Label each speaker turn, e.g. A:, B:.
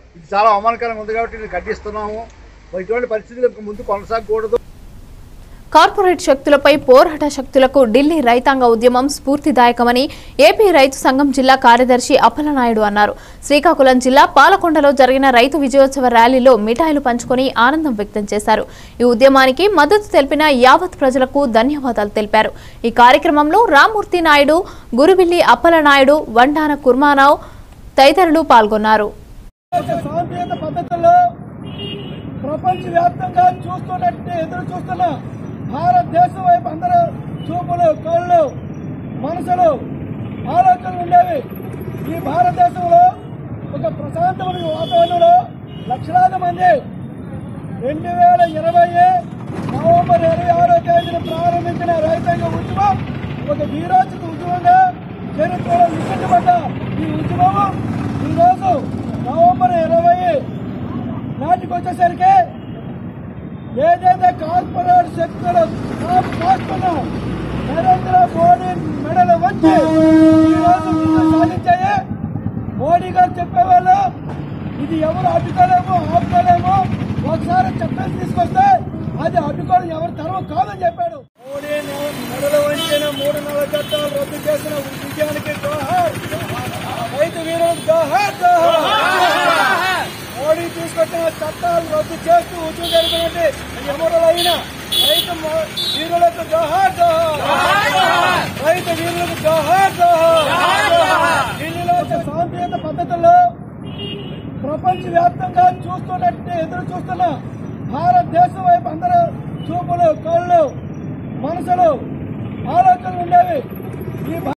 A: ఇది చాలా అవమానకరంగా ఉంది కాబట్టి నేను ఖండిస్తున్నాము ఇటువంటి పరిస్థితులు ఇంక ముందు కొనసాగకూడదు
B: కార్పొరేట్ శక్తులపై పోరాట శక్తులకు ఢిల్లీ రైతాంగ ఉద్యమం స్ఫూర్తిదాయకమని ఏపీ రైతు సంఘం జిల్లా కార్యదర్శి అప్పలనాయుడు అన్నారు శ్రీకాకుళం జిల్లా పాలకొండలో జరిగిన రైతు విజయోత్సవ ర్యాలీలో మిఠాయిలు పంచుకొని ఆనందం వ్యక్తం చేశారు ఈ ఉద్యమానికి మద్దతు తెలిపిన యావత్ ప్రజలకు ధన్యవాదాలు తెలిపారు ఈ కార్యక్రమంలో రామ్మూర్తి నాయుడు గురువిల్లి అప్పలనాయుడు వండాన కుర్మారావు తదితరులు పాల్గొన్నారు
C: సాంకేతిక పద్ధతుల్లో ప్రపంచవ్యాప్తంగా చూస్తున్నట్టు ఎదురు చూస్తున్న భారతదేశం వైపు అందరూ చూపులు కళ్ళు మనసులు ఆలోచనలు ఉండేవి ఈ భారతదేశంలో ఒక ప్రశాంతమైన వాతావరణంలో లక్షలాది మంది రెండు వేల ఇరవై నవంబర్ ఇరవై ఆరో తేదీన ప్రారంభించిన రైతాంగ ఉద్యమం ఒక వీరోచిత ఉద్యమంగా చరిత్రలో లిఖించబడ్డ ఈ ఉద్యమం ఈరోజు నవంబర్ ఇరవై నాటికి వచ్చేసరికి ఏదైతే కార్పొరేట్ శక్తులు కాస్తున్నా నరేంద్ర మోడీ మెడలు వచ్చి ఈరోజు ముందుకు సాధించాయి మోడీ గారు చెప్పేవాళ్ళు ఇది ఎవరు అడ్డుకోలేము ఆపుకోలేము ఒకసారి చట్టం తీసుకొస్తే అది అడ్డుకోవడం ఎవరి తరం కాదని చెప్పాడు మోడీ మెడలు వంచిన మూడు నెలల చట్టాలు రద్దు చేసిన విజయానికి జోహార్ రైతు వీరులకు జోహార్ జోహార్ మోడీ తీసుకొచ్చిన చట్టాలు రద్దు చేస్తూ ఉద్యోగం జరిపినట్టు ఎవరులైన రైతు మో- వీరులకు జోహార్ జోహార్ రైతు వీరులకు జోహార్ జోహార్ ఢిల్లీలో సాంకేతిక పద్ధతుల్లో ప్రపంచవ్యాప్తంగా చూస్తున్నట్టు ఎదురు చూస్తున్న భారతదేశం వైపు అందరూ చూపులు కళ్ళు మనసులు ఆలోచనలు ఉండేవి ఈ